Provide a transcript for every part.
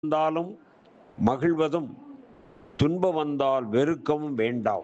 வந்தாலும் மகிழ்வதும் துன்பம் வந்தால் வெறுக்கவும் வேண்டாம்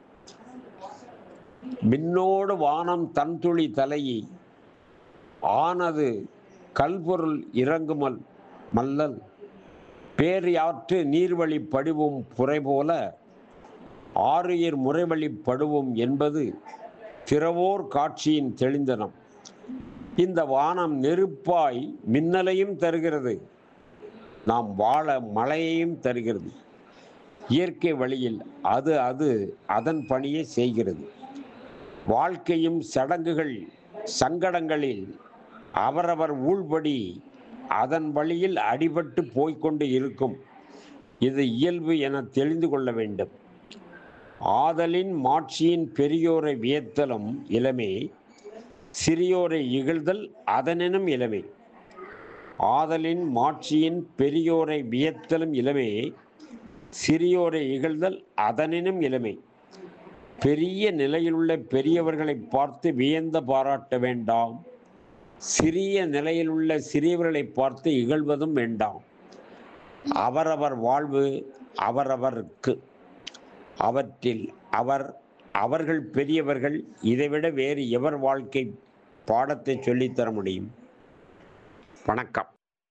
மின்னோடு வானம் தன்துளி தலையை ஆனது கல்பொருள் இறங்குமல் மல்லல் பேரியாற்று நீர்வழி படிவும் புரை போல ஆறுயிர் முறைவழி படுவும் என்பது திறவோர் காட்சியின் தெளிந்தனம் இந்த வானம் நெருப்பாய் மின்னலையும் தருகிறது நாம் வாழ மழையையும் தருகிறது இயற்கை வழியில் அது அது அதன் பணியை செய்கிறது வாழ்க்கையும் சடங்குகள் சங்கடங்களில் அவரவர் ஊழ்படி அதன் வழியில் அடிபட்டு போய்க்கொண்டு இருக்கும் இது இயல்பு என தெரிந்து கொள்ள வேண்டும் ஆதலின் மாட்சியின் பெரியோரை வியத்தலும் இளமே சிறியோரை இகழ்தல் அதனெனும் இளமே ஆதலின் மாட்சியின் பெரியோரை வியத்தலும் இளமே சிறியோரை இகழ்தல் அதனினும் இளமை பெரிய நிலையிலுள்ள பெரியவர்களை பார்த்து வியந்த பாராட்ட வேண்டாம் சிறிய நிலையில் உள்ள சிறியவர்களை பார்த்து இகழ்வதும் வேண்டாம் அவரவர் வாழ்வு அவரவருக்கு அவற்றில் அவர் அவர்கள் பெரியவர்கள் இதைவிட வேறு எவர் வாழ்க்கை பாடத்தை சொல்லித்தர முடியும் வணக்கம்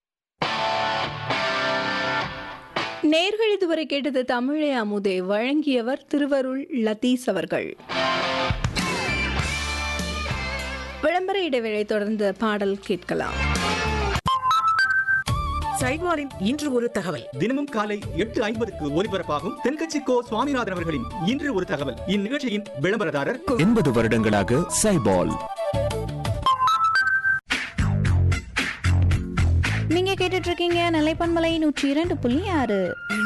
நேர்கள் இதுவரை கேட்டது தமிழே அமுதே வழங்கியவர் திருவருள் லத்தீஸ் அவர்கள் விளம்பர இடைவேளை தொடர்ந்து பாடல் கேட்கலாம் சைவாரின் இன்று ஒரு தகவல் தினமும் காலை எட்டு ஐம்பதுக்கு ஒலிபரப்பாகும் தென்கட்சி கோ சுவாமிநாதன் அவர்களின் இன்று ஒரு தகவல் இந்நிகழ்ச்சியின் விளம்பரதாரர் எண்பது வருடங்களாக சைபால் நீங்க கேட்டுட்டு இருக்கீங்க நிலைப்பன்மலை நூற்றி இரண்டு புள்ளி ஆறு